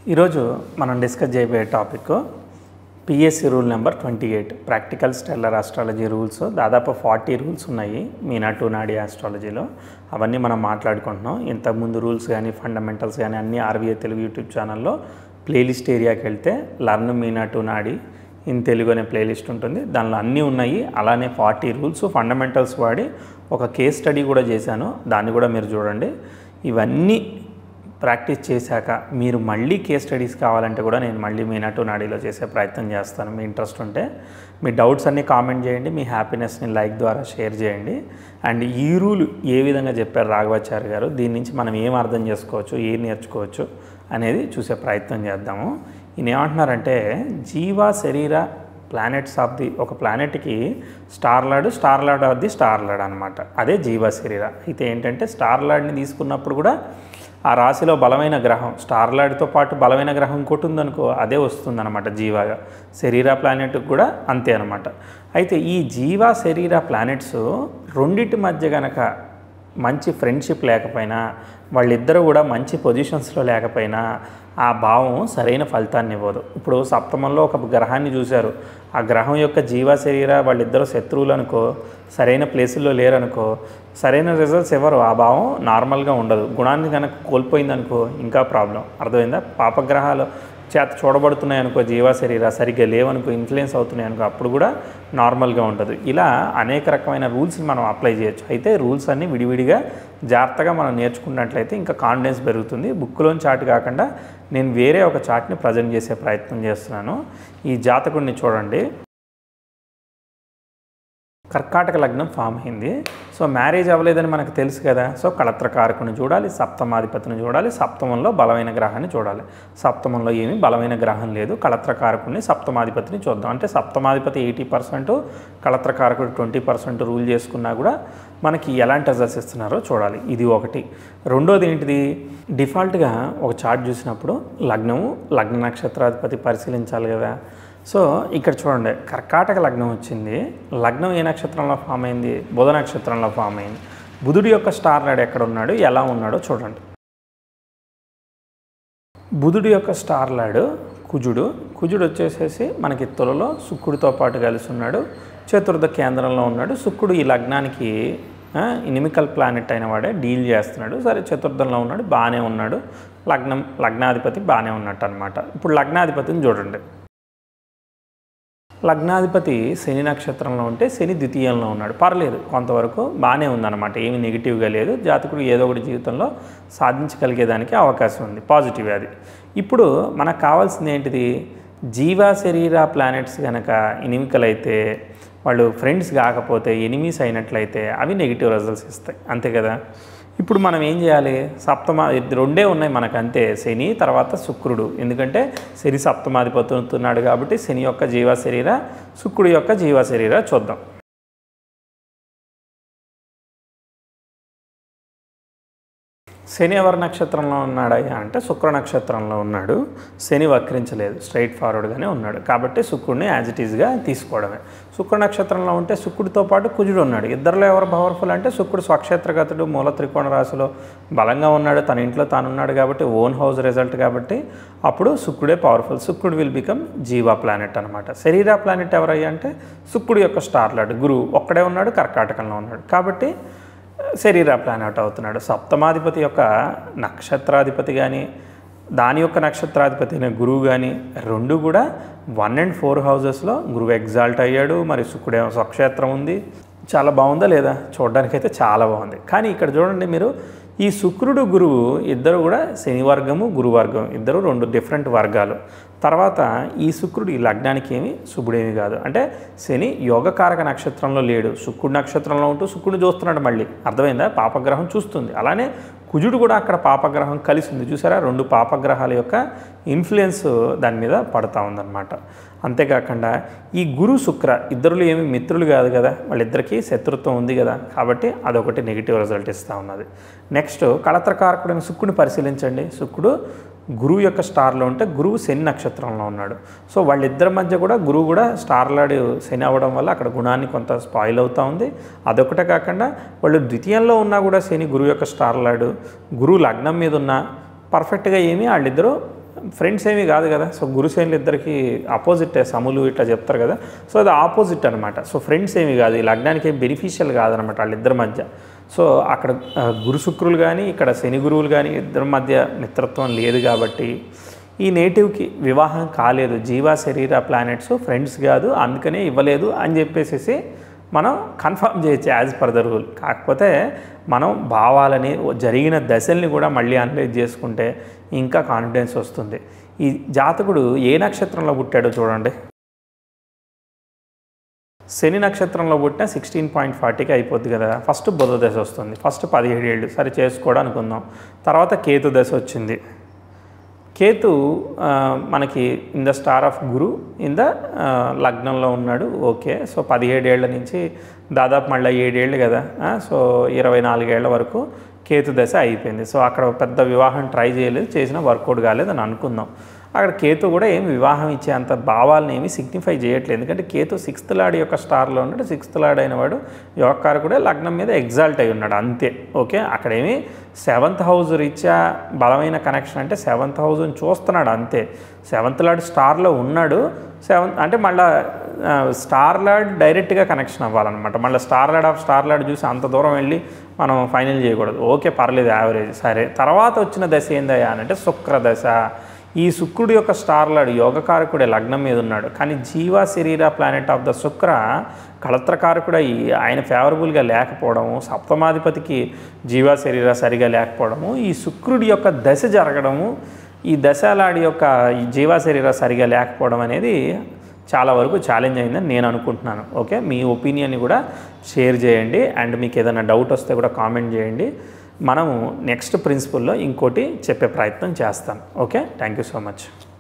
ఈరోజు మనం డిస్కస్ చేయబోయే topic PSC rule number twenty eight practical stellar astrology rules దాదాపు ఫార్టీ రూల్స్ ఉన్నాయి మీనా టూ నాడి ఆస్ట్రాలజీలో అవన్నీ మనం మాట్లాడుకుంటున్నాం ఇంతకుముందు రూల్స్ కానీ ఫండమెంటల్స్ కానీ అన్నీ ఆర్వీఏ తెలుగు యూట్యూబ్ ఛానల్లో ప్లేలిస్ట్ ఏరియాకి వెళ్తే learn Meena two Nadi in Telugu అనే ప్లేలిస్ట్ ఉంటుంది దానిలో అన్నీ ఉన్నాయి అలానే ఫార్టీ రూల్స్ ఫండమెంటల్స్ వాడి ఒక కేస్ స్టడీ కూడా చేశాను దాన్ని కూడా మీరు చూడండి ఇవన్నీ ప్రాక్టీస్ చేశాక మీరు మళ్ళీ కేస్ స్టడీస్ కావాలంటే కూడా నేను మళ్ళీ మీ నటు నాడీలో చేసే ప్రయత్నం చేస్తాను మీ ఇంట్రెస్ట్ ఉంటే మీ డౌట్స్ అన్నీ కామెంట్ చేయండి మీ హ్యాపీనెస్ని లైక్ ద్వారా షేర్ చేయండి అండ్ ఈ రూల్ ఏ విధంగా చెప్పారు రాఘవాచార్య గారు దీని నుంచి మనం ఏం అర్థం చేసుకోవచ్చు ఏం నేర్చుకోవచ్చు అనేది చూసే ప్రయత్నం చేద్దాము ఈయన ఏమంటున్నారంటే జీవ శరీర ప్లానెట్స్ ఆఫ్ ది ఒక ప్లానెట్కి star lord star lord of the star lord అనమాట అదే జీవ శరీర అయితే ఏంటంటే స్టార్ లార్డ్ని తీసుకున్నప్పుడు కూడా ఆ రాశిలో బలమైన గ్రహం స్టార్ లార్డ్తో పాటు బలమైన గ్రహం ఇంకోటి ఉందనుకో అదే వస్తుందన్నమాట జీవాగా శరీర ప్లానెట్కి కూడా అంతే అనమాట అయితే ఈ జీవ శరీర ప్లానెట్స్ రెండింటి మధ్య గనక మంచి ఫ్రెండ్షిప్ లేకపోయినా వాళ్ళిద్దరూ కూడా మంచి పొజిషన్స్లో లేకపోయినా ఆ భావం సరైన ఫలితాన్ని ఇవ్వదు ఇప్పుడు సప్తమంలో ఒక గ్రహాన్ని చూశారు ఆ గ్రహం యొక్క జీవ శరీర వాళ్ళిద్దరూ శత్రువులు అనుకో సరైన ప్లేసుల్లో లేరనుకో సరైన రిజల్ట్స్ ఇవ్వరు ఆ భావం నార్మల్గా ఉండదు గుణాన్ని కనుక కోల్పోయిందనుకో ఇంకా ప్రాబ్లం అర్థమైందా పాపగ్రహాలు చేత చూడబడుతున్నాయి అనుకో జీవ శరీర సరిగ్గా లేవనుకో ఇన్ఫ్లుయెన్స్ అవుతున్నాయి అనుకో అప్పుడు కూడా నార్మల్గా ఉండదు ఇలా అనేక రకమైన రూల్స్ మనం అప్లై చేయొచ్చు అయితే రూల్స్ అన్నీ విడివిడిగా జాగ్రత్తగా మనం నేర్చుకున్నట్లయితే ఇంకా కాన్ఫిడెన్స్ పెరుగుతుంది బుక్లోని చాట్ కాకుండా నేను వేరే ఒక చాట్ని ప్రజెంట్ చేసే ప్రయత్నం చేస్తున్నాను ఈ జాతకుడిని చూడండి కర్కాటక లగ్నం ఫామ్ అయింది సో మ్యారేజ్ అవ్వలేదని మనకు తెలుసు కదా సో కళత్రకారకుని చూడాలి సప్తమాధిపతిని చూడాలి సప్తమంలో బలమైన గ్రహాన్ని చూడాలి సప్తమంలో ఏమీ బలమైన గ్రహం లేదు కళత్రకారకుని సప్తమాధిపతిని చూద్దాం అంటే సప్తమాధిపతి ఎయిటీ పర్సెంట్ కళత్రకారకుడు ట్వంటీ పర్సెంట్ రూల్ చేసుకున్నా కూడా మనకి ఎలాంటి రిజల్ట్స్ ఇస్తున్నారో చూడాలి ఇది ఒకటి రెండోది ఏంటిది డిఫాల్ట్గా ఒక చార్ట్ చూసినప్పుడు లగ్నము లగ్న నక్షత్రాధిపతి పరిశీలించాలి కదా సో ఇక్కడ చూడండి కర్కాటక లగ్నం వచ్చింది లగ్నం ఏ నక్షత్రంలో ఫామ్ అయింది బుధ నక్షత్రంలో ఫామ్ అయింది బుధుడి యొక్క స్టార్ నాడు ఎక్కడ ఉన్నాడు ఎలా ఉన్నాడో చూడండి బుధుడి యొక్క స్టార్ లాడు కుజుడు కుజుడు వచ్చేసేసి మనకి తులలో శుక్రుడితో పాటు కలిసి ఉన్నాడు చతుర్థ కేంద్రంలో ఉన్నాడు శుక్రుడు ఈ లగ్నానికి ఇనిమికల్ ప్లానెట్ అయిన వాడే డీల్ చేస్తున్నాడు సరే చతుర్థంలో ఉన్నాడు బాగానే ఉన్నాడు లగ్నం లగ్నాధిపతి బాగానే ఉన్నట్టు అనమాట ఇప్పుడు లగ్నాధిపతిని చూడండి లగ్నాధిపతి శని నక్షత్రంలో ఉంటే శని ద్వితీయంలో ఉన్నాడు పర్లేదు కొంతవరకు బాగానే ఉందన్నమాట ఏమి నెగిటివ్గా లేదు జాతకుడు ఏదో ఒకటి జీవితంలో సాధించగలిగేదానికి అవకాశం ఉంది పాజిటివ్ అది ఇప్పుడు మనకు కావాల్సింది ఏంటిది జీవ శరీర ప్లానెట్స్ కనుక ఇనిమికలైతే వాళ్ళు ఫ్రెండ్స్ కాకపోతే ఎనిమీస్ అయినట్లయితే అవి నెగిటివ్ రిజల్ట్స్ ఇస్తాయి అంతే కదా ఇప్పుడు మనం ఏం చేయాలి సప్తమ ఇది రెండే ఉన్నాయి మనకు అంతే శని తర్వాత శుక్రుడు ఎందుకంటే శని సప్తమాధిపతున్నాడు కాబట్టి శని యొక్క జీవ శరీర శుక్రుడు యొక్క జీవ శరీర చూద్దాం శని ఎవరి నక్షత్రంలో ఉన్నాడయ్యా అంటే శుక్ర నక్షత్రంలో ఉన్నాడు శని వక్రించలేదు స్ట్రైట్ ఫార్వర్డ్గానే ఉన్నాడు కాబట్టి శుక్రుడిని యాజ్ ఇట్ ఈజ్గా తీసుకోవడమే శుక్ర నక్షత్రంలో ఉంటే శుక్రుడితో పాటు కుజుడు ఉన్నాడు ఇద్దరిలో ఎవరు పవర్ఫుల్ అంటే శుక్రుడు స్వక్షేత్రగతుడు మూల త్రికోణ రాశిలో బలంగా ఉన్నాడు తన ఇంట్లో తాను ఉన్నాడు కాబట్టి ఓన్ హౌస్ రిజల్ట్ కాబట్టి అప్పుడు శుక్రుడే పవర్ఫుల్ శుక్రుడు విల్ బికమ్ జీవా ప్లానెట్ అనమాట శరీర ప్లానెట్ ఎవరయ్యా అంటే శుక్రుడు యొక్క స్టార్ లాడు గురువు ఒక్కడే ఉన్నాడు కర్కాటకంలో ఉన్నాడు కాబట్టి శరీర ప్లానెట్ అవుతున్నాడు సప్తమాధిపతి యొక్క నక్షత్రాధిపతి కానీ దాని యొక్క నక్షత్రాధిపతి అయిన గురువు కానీ రెండు కూడా వన్ అండ్ ఫోర్ హౌజెస్లో గురువు ఎగ్జాల్ట్ అయ్యాడు మరి శుక్రుడేమో స్వక్షేత్రం ఉంది చాలా బాగుందా లేదా చూడడానికైతే చాలా బాగుంది కానీ ఇక్కడ చూడండి మీరు ఈ శుక్రుడు గురువు ఇద్దరు కూడా శని వర్గము గురువర్గం ఇద్దరు రెండు డిఫరెంట్ వర్గాలు తర్వాత ఈ శుక్రుడు ఈ లగ్నానికి ఏమి శుభుడేమి కాదు అంటే శని యోగకారక నక్షత్రంలో లేడు శుక్రుడు నక్షత్రంలో ఉంటూ శుక్రుడు చూస్తున్నాడు మళ్ళీ అర్థమైందా పాపగ్రహం చూస్తుంది అలానే కుజుడు కూడా అక్కడ పాపగ్రహం కలిసి ఉంది చూసారా రెండు పాపగ్రహాల యొక్క ఇన్ఫ్లుయెన్స్ దాని మీద పడతా ఉందన్నమాట అంతేకాకుండా ఈ గురు శుక్ర ఇద్దరులు ఏమి మిత్రులు కాదు కదా వాళ్ళిద్దరికీ శత్రుత్వం ఉంది కదా కాబట్టి అదొకటి నెగిటివ్ రిజల్ట్ ఇస్తూ ఉన్నది నెక్స్ట్ కళత్రకారకుడైన శుక్రుని పరిశీలించండి శుక్రుడు గురువు యొక్క స్టార్లో ఉంటే గురువు శని నక్షత్రంలో ఉన్నాడు సో వాళ్ళిద్దరి మధ్య కూడా గురువు కూడా స్టార్లాడు శని అవ్వడం వల్ల అక్కడ గుణాన్ని కొంత స్పాయిల్ అవుతూ ఉంది అదొకటే కాకుండా వాళ్ళు ద్వితీయంలో ఉన్నా కూడా శని గురువు యొక్క స్టార్లాడు గురువు లగ్నం మీద ఉన్న పర్ఫెక్ట్గా ఏమీ వాళ్ళిద్దరూ ఫ్రెండ్స్ ఏమీ కాదు కదా సో గురుసేనులు ఇద్దరికి ఆపోజిట్ సములు ఇట్లా చెప్తారు కదా సో అది ఆపోజిట్ అనమాట సో ఫ్రెండ్స్ ఏమీ కాదు ఈ లగ్నానికి ఏం బెనిఫిషియల్ కాదనమాట వాళ్ళిద్దరి మధ్య సో అక్కడ ఆ, గురు శుక్రులు కానీ ఇక్కడ శని గురువులు కానీ ఇద్దరి మధ్య మిత్రత్వం లేదు కాబట్టి ఈ నేటివ్కి వివాహం కాలేదు జీవ శరీర ప్లానెట్స్ ఫ్రెండ్స్ కాదు అందుకనే ఇవ్వలేదు అని చెప్పేసి మనం కన్ఫర్మ్ చేయొచ్చు యాజ్ పర్ ద రూల్ కాకపోతే మనం భావాలని జరిగిన దశల్ని కూడా మళ్ళీ అనలైజ్ చేసుకుంటే ఇంకా కాన్ఫిడెన్స్ వస్తుంది ఈ జాతకుడు ఏ నక్షత్రంలో పుట్టాడో చూడండి శని నక్షత్రంలో పుట్టిన సిక్స్టీన్ పాయింట్ ఫార్టీకి అయిపోద్ది కదా ఫస్ట్ బుధ దశ వస్తుంది ఫస్ట్ పదిహేడు ఏళ్ళు సరే చేసుకోవడం అనుకుందాం తర్వాత కేతు దశ వచ్చింది కేతు ఆ, మనకి in the star of Guru in the లగ్నంలో ఉన్నాడు ఓకే సో పదిహేడు ఏళ్ల నుంచి దాదాపు మళ్ళీ ఏడేళ్ళు కదా ఆ, సో ఇరవై నాలుగేళ్ల వరకు కేతు దశ అయిపోయింది సో అక్కడ పెద్ద వివాహం ట్రై చేయలేదు చేసిన వర్కౌట్ కాలేదు అని అనుకుందాం అక్కడ కేతు కూడా ఏమి వివాహం ఇచ్చే అంత భావాలను ఏమి సిగ్నిఫై చేయట్లేదు ఎందుకంటే కేతు సిక్స్త్ లాడ్ యొక్క స్టార్లో ఉన్నాడు సిక్స్త్ లాడ్ అయిన వాడు యోగకారు కూడా లగ్నం మీద ఎగ్జాల్ట్ అయి ఉన్నాడు అంతే ఓకే అక్కడేమి సెవెంత్ హౌస్ రీత్యా బలమైన కనెక్షన్ అంటే సెవెంత్ హౌస్ని చూస్తున్నాడు అంతే సెవెంత్ లాడ్ స్టార్లో ఉన్నాడు సెవెంత్ అంటే మళ్ళీ స్టార్ లాడ్ డైరెక్ట్గా కనెక్షన్ అవ్వాలన్నమాట మళ్ళీ star lord of star lord చూసి అంత దూరం వెళ్ళి మనం ఫైనల్ చేయకూడదు ఓకే పర్లేదు యావరేజ్ సరే తర్వాత వచ్చిన దశ ఏందయ్యా అంటే శుక్ర దశ ఈ శుక్రుడు యొక్క స్టార్ లాడ్ యోగకారకుడే లగ్నం మీద ఉన్నాడు కానీ జీవ శరీర ప్లానెట్ ఆఫ్ ద శుక్ర కళత్రకారకుడు అయి ఆయన ఫేవరబుల్గా లేకపోవడము సప్తమాధిపతికి జీవ శరీర సరిగా లేకపోవడము ఈ శుక్రుడి యొక్క దశ జరగడము ఈ దశలాడి యొక్క ఈ జీవ శరీర సరిగా లేకపోవడం అనేది చాలా వరకు ఛాలెంజ్ అయిందని నేను అనుకుంటున్నాను ఓకే మీ ఒపీనియన్ని కూడా షేర్ చేయండి అండ్ మీకు ఏదైనా డౌట్ వస్తే కూడా కామెంట్ చేయండి మనము నెక్స్ట్ ప్రిన్సిపల్లో ఇంకోటి చెప్పే ప్రయత్నం చేస్తాం okay thank you so much